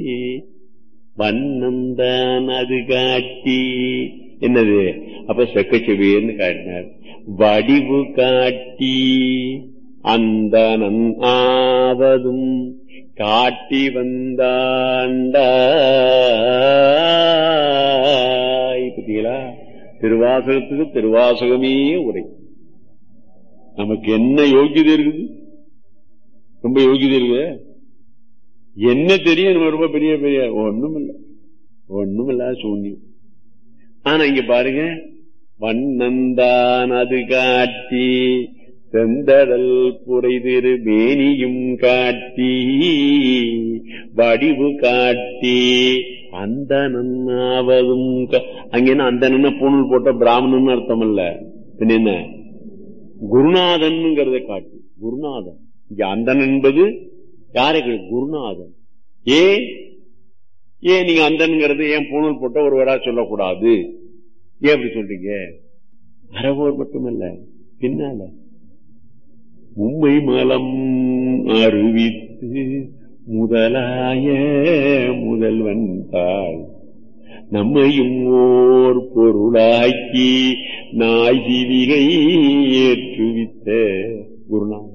வண்ணந்தான் அது காட்டி என்னது அப்ப செக்கச்செவியன்னு காட்டினார் வடிவு காட்டி அந்த ஆவதும் காட்டி வந்தாண்டாய் பத்தீங்களா திருவாசகத்துக்கு திருவாசகமே உரை நமக்கு என்ன யோகியதை இருக்குது ரொம்ப யோகியதை இருக்குது என்ன தெரியும் நம்ம ரொம்ப பெரிய பெரிய ஒண்ணும் இல்ல ஒண்ணும் இல்ல சூன்யம் ஆனா இங்க பாருங்க வண்ணந்தான் அது காட்டி செந்தடல் புரைதிரு மேனியும் காட்டி வடிவு காட்டி அந்த நன்னாவதும் அங்க என்ன அந்த நன்ன பூணல் போட்ட பிராமணன் அர்த்தம் அல்ல பின்ன என்ன குருநாதன்ங்கிறத காட்டி குருநாதன் இங்க அந்தன் என்பது யாரை குருநாதன் ஏ ஏன் நீங்க அந்தன்ங்கிறது ஏன் பூணல் போட்ட ஒரு வரா சொல்லக்கூடாது ஏன் அப்படி சொல்றீங்க அறவோர் மட்டுமல்ல பின்னால உண்மை மலம் அறிவித்து முதலாய முதல்வன் தாள் நம்மையும் ஓர் பொருளாக்கி நாய் ஜீவிகை ஏற்றுவித்த குருநாதன்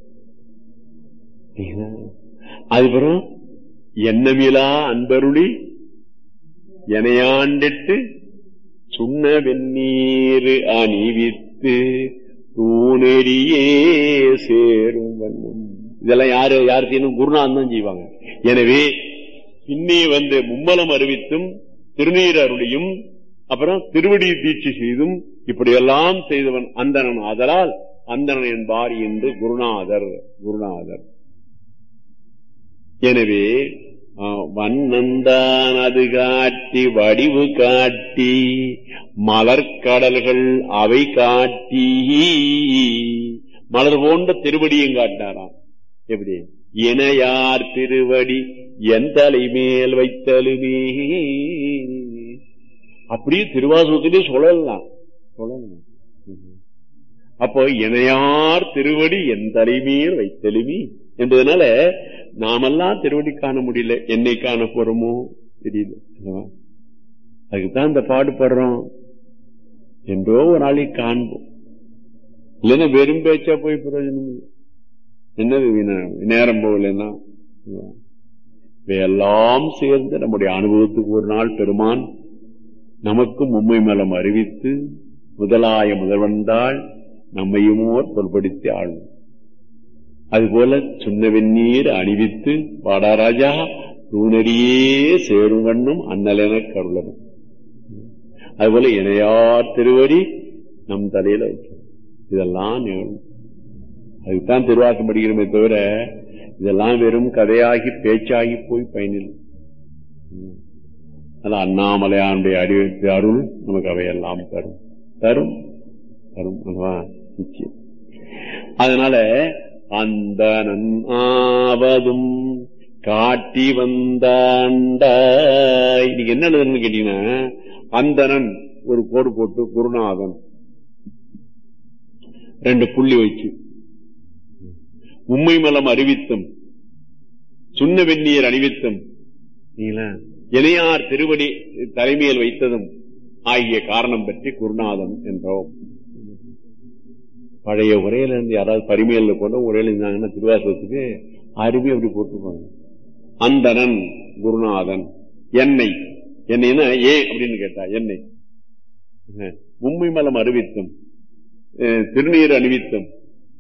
அதுபுறம் எண்ணமிலா அன்பருளி எனையாண்டிட்டு சுண்ண வெந்நீர் அணிவித்து தூணெறியே சேரும் வண்ணம் இதெல்லாம் யாரு யார் செய்யணும் குருநாதன் தான் செய்வாங்க எனவே இன்னே வந்து மும்மலம் அறிவித்தும் திருநீர் அருளியும் அப்புறம் திருவடி தீட்சி செய்தும் இப்படியெல்லாம் செய்தவன் அந்தணன் ஆதலால் அந்தணன் என்பார் என்று குருநாதர் குருநாதர் எனவே வண்ணந்தான் அது காட்டி வடிவு காட்டி மலர்கடல்கள் அவை காட்டி மலர் போன்ற திருவடியும் காட்டினாராம் எப்படி இணையார் திருவடி என் தலை மேல் வைத்தலுமே அப்படியே திருவாசகத்திலே சொல்லலாம் சொல்லலாம் அப்போ இணையார் திருவடி என் தலைமையில் வைத்தலுமி என்பதனால நாமெல்லாம் திருவடி காண முடியல என்னை காண போறோமோ தெரியல அதுக்குதான் இந்த பாடுபடுறோம் என்றோ ஒரு நாளைக்கு காண்போம் இல்லைன்னா வெறும் பேச்சா போய் பிரயோஜனம் இல்லை என்னது நேரம் போகலன்னா இவையெல்லாம் சேர்ந்து நம்முடைய அனுபவத்துக்கு ஒரு நாள் பெருமான் நமக்கும் உண்மை மலம் அறிவித்து முதலாய முதல்வந்தாள் நம்மையுமோர் தொல்படுத்தி ஆளும் அதுபோல சுண்ண வெந்நீர் அணிவித்து வாடாராஜா தூணறியே சேரும் வண்ணம் அண்ணலென கருளனும் அதுபோல இணையார் திருவடி நம் தலையில வைக்கும் இதெல்லாம் நிகழும் அதுக்குத்தான் திருவாசம் படிக்கிறோமே தவிர இதெல்லாம் வெறும் கதையாகி பேச்சாகி போய் பயனில்லை அது அண்ணாமலையானுடைய அறிவித்து அருள் நமக்கு அவையெல்லாம் தரும் தரும் தரும் நிச்சயம் அதனால அந்த ஆவதும் காட்டி வந்தாண்டா இன்னைக்கு என்ன எழுதுன்னு கேட்டீங்கன்னா அந்தனன் ஒரு கோடு போட்டு குருநாதன் ரெண்டு புள்ளி வச்சு உண்மை மலம் அறிவித்தும் சுண்ண வெந்நீர் அணிவித்தும் இணையார் திருவடி தலைமையில் வைத்ததும் ஆகிய காரணம் பற்றி குருநாதன் என்றோம் பழைய உரையில இருந்து யாராவது பரிமையில கொண்ட உரையில இருந்தாங்கன்னா திருவாசகத்துக்கு அருவி அப்படி போட்டுருப்பாங்க அந்தனன் குருநாதன் எண்ணெய் என்னைன்னா ஏ அப்படின்னு கேட்டா எண்ணெய் உண்மை மலம் அறிவித்தும் திருநீர் அணிவித்தும்